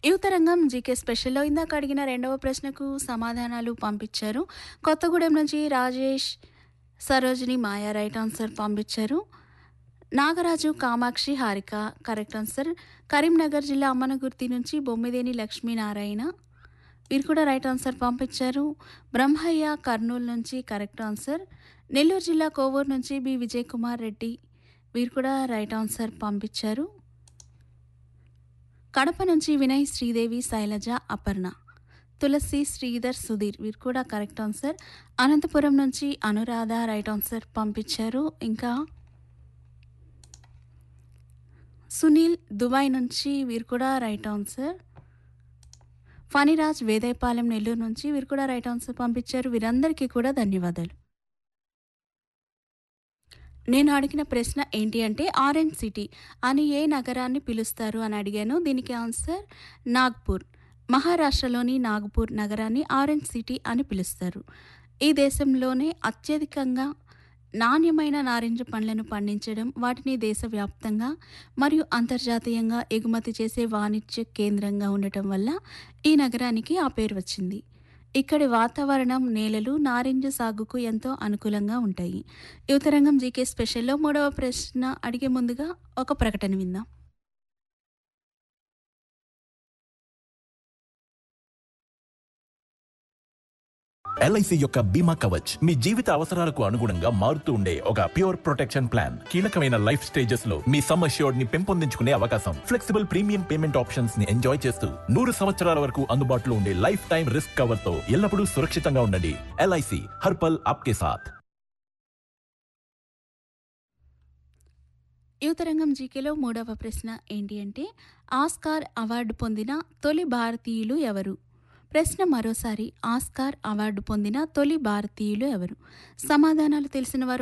యువతరంగం జీకే స్పెషల్లో ఇందాక అడిగిన రెండవ ప్రశ్నకు సమాధానాలు పంపించారు కొత్తగూడెం నుంచి రాజేష్ సరోజిని మాయా రైట్ ఆన్సర్ పంపించారు నాగరాజు కామాక్షి హారిక కరెక్ట్ ఆన్సర్ కరీంనగర్ జిల్లా అమ్మనగుర్తి నుంచి బొమ్మిదేని లక్ష్మీనారాయణ వీరు కూడా రైట్ ఆన్సర్ పంపించారు బ్రహ్మయ్య కర్నూలు నుంచి కరెక్ట్ ఆన్సర్ నెల్లూరు జిల్లా కోవూరు నుంచి బి విజయ్ కుమార్ రెడ్డి వీరు కూడా రైట్ ఆన్సర్ పంపించారు కడప నుంచి వినయ్ శ్రీదేవి శైలజ అపర్ణ తులసి శ్రీధర్ సుధీర్ వీరు కూడా కరెక్ట్ ఆన్సర్ అనంతపురం నుంచి అనురాధ రైట్ ఆన్సర్ పంపించారు ఇంకా సునీల్ దుబాయ్ నుంచి వీరు కూడా రైట్ ఆన్సర్ ఫణిరాజ్ వేదయపాలెం నెల్లూరు నుంచి వీరు కూడా రైట్ ఆన్సర్ పంపించారు వీరందరికీ కూడా ధన్యవాదాలు నేను అడిగిన ప్రశ్న ఏంటి అంటే ఆరెంజ్ సిటీ అని ఏ నగరాన్ని పిలుస్తారు అని అడిగాను దీనికి ఆన్సర్ నాగ్పూర్ మహారాష్ట్రలోని నాగ్పూర్ నగరాన్ని ఆరెంజ్ సిటీ అని పిలుస్తారు ఈ దేశంలోనే అత్యధికంగా నాణ్యమైన నారింజ పండ్లను పండించడం వాటిని దేశవ్యాప్తంగా మరియు అంతర్జాతీయంగా ఎగుమతి చేసే వాణిజ్య కేంద్రంగా ఉండటం వల్ల ఈ నగరానికి ఆ పేరు వచ్చింది ఇక్కడి వాతావరణం నేలలు నారింజ సాగుకు ఎంతో అనుకూలంగా ఉంటాయి యువతరంగం జీకే స్పెషల్లో మూడవ ప్రశ్న అడిగే ముందుగా ఒక ప్రకటన విందాం ఎల్ఐసి యొక్క బీమా కవచ్ మీ జీవిత అవసరాలకు అనుగుణంగా మారుతూ ఉండే ఒక ప్యూర్ ప్రొటెక్షన్ ప్లాన్ కీలకమైన లైఫ్ స్టేజెస్ లో మీ సమ్ అష్యూర్డ్ ని పెంపొందించుకునే అవకాశం ఫ్లెక్సిబుల్ ప్రీమియం పేమెంట్ ఆప్షన్స్ ని ఎంజాయ్ చేస్తూ నూరు సంవత్సరాల వరకు అందుబాటులో ఉండే లైఫ్ టైం రిస్క్ కవర్ తో ఎల్లప్పుడూ సురక్షితంగా ఉండండి ఎల్ఐసి హర్పల్ ఆప్కే సాథ్ యువతరంగం జీకేలో మూడవ ప్రశ్న ఏంటి అంటే ఆస్కార్ అవార్డు పొందిన తొలి భారతీయులు ఎవరు ప్రశ్న మరోసారి ఆస్కార్ అవార్డు పొందిన తొలి భారతీయులు ఎవరు సమాధానాలు తెలిసిన వారు